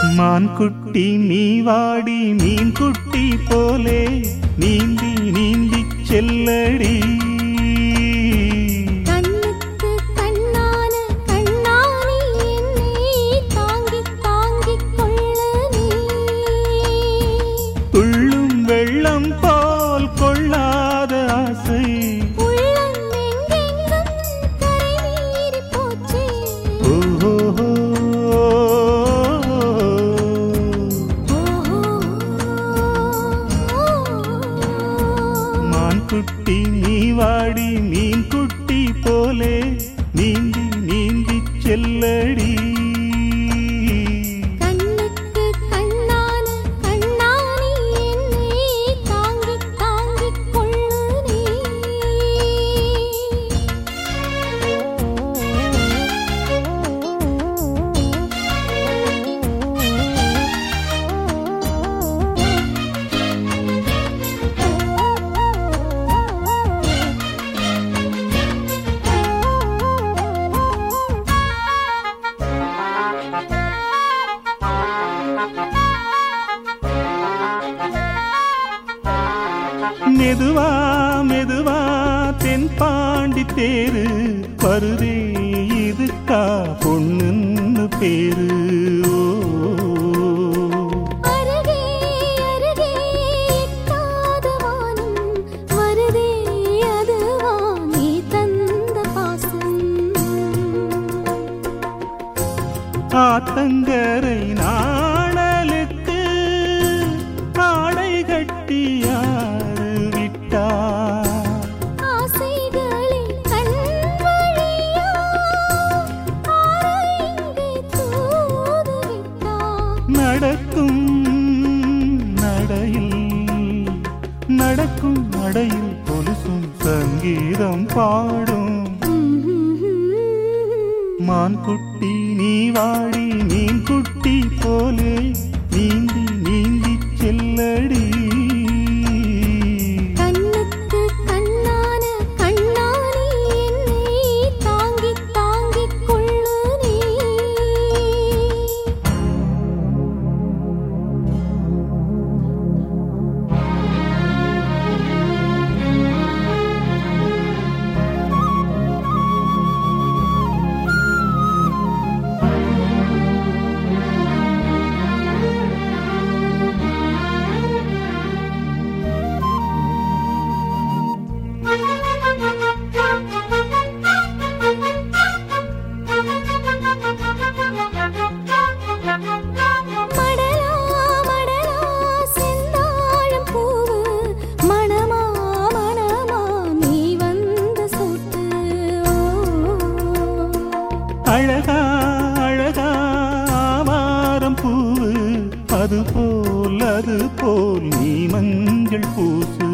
மான் குட்டி நீ வாடி மீன் குட்டி போலே நீந்தி நீந்தி செல்லடி கண்ணுக்கு கண்ணான கண்ணானி என்னை தாங்கி தாங்கிக் கொள்ள நீ துள்ளும் வெள்ளம் போல் கொள்ளாத ஆசை உள்ளம் எங்கெங்கும் கரை மீறி போச்சே ஓஹோ மான் குட்டி நீ வாடி மீன் குட்டி போலே நீந்தி நீந்தி செல்லடி கண்ணுக்கு கண்ணான கண்ணானி என்னை தாங்கி தாங்கிக் கொள்ளு நீ மெதுவா மெதுவா தென்பாண்டி தேரு பருதே இதுக்கா பொண்ணுன்னு பேரு ஓ. அருகே அருகே எட்டாத வானம் வருதே அதுவா நீ தந்த பாசம் ஆத்தங்கரை நாணலுக்கு ஆடை கட்டி யாரு விட்டா ஆசைகளில் கண் வழியா ஆறு இங்கே தூது விட்டான் நடக்கும் நடையில் நடக்கும் நடையில் கொலுசும் சங்கீதம் பாடும் மான் குட்டி நீ வாடி மீன் குட்டி போலே நீந்தி நீந்தி செல்லடி கண்ணுக்கு கண்ணான கண்ணானி என்னை தாங்கி தாங்கிக் கொள்ளு நீ மடலா மடலா செந்தாழம் பூவு மணமா மணமா நீ வந்த சூட்டு அழகா அழகா ஆவாரம் பூவு அது போல் அது போல் நீ மஞ்சள் பூசு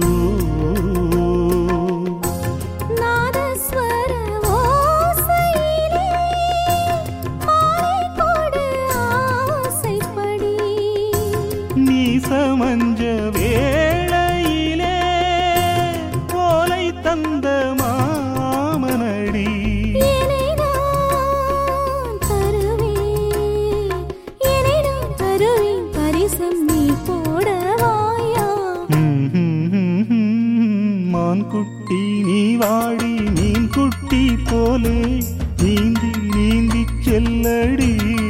நாதஸ்வர ஓசையிலே மாலை கொடு ஆசைப்படி நீ சமஞ்ச வேளையிலே போலை தந்த மாமனடி என்னை நான் தருவேன் என்னை நான் தருவேன் பரிசம் நீ போடவாயா மான் குட்டி நீ வாடி மீன் குட்டி போலே நீந்தி நீந்தி செல்லடி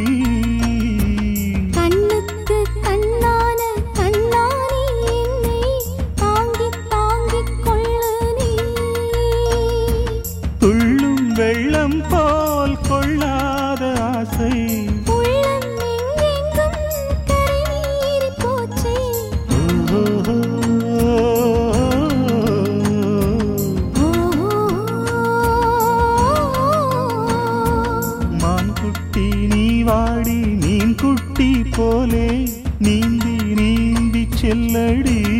கண்ணுக்கு கண்ணான கண்ணானி என்னை தாங்கி தாங்கிக் கொள்ளு நீ துள்ளும் வெள்ளம் போல் கொள்ளாத ஆசை உள்ளம் எங்கெங்கும் கரை மீறி போச்சே ஓஹோ. மான் குட்டி நீ வாடி மீன் குட்டி போலே நீந்தி நீந்தி செல்லடி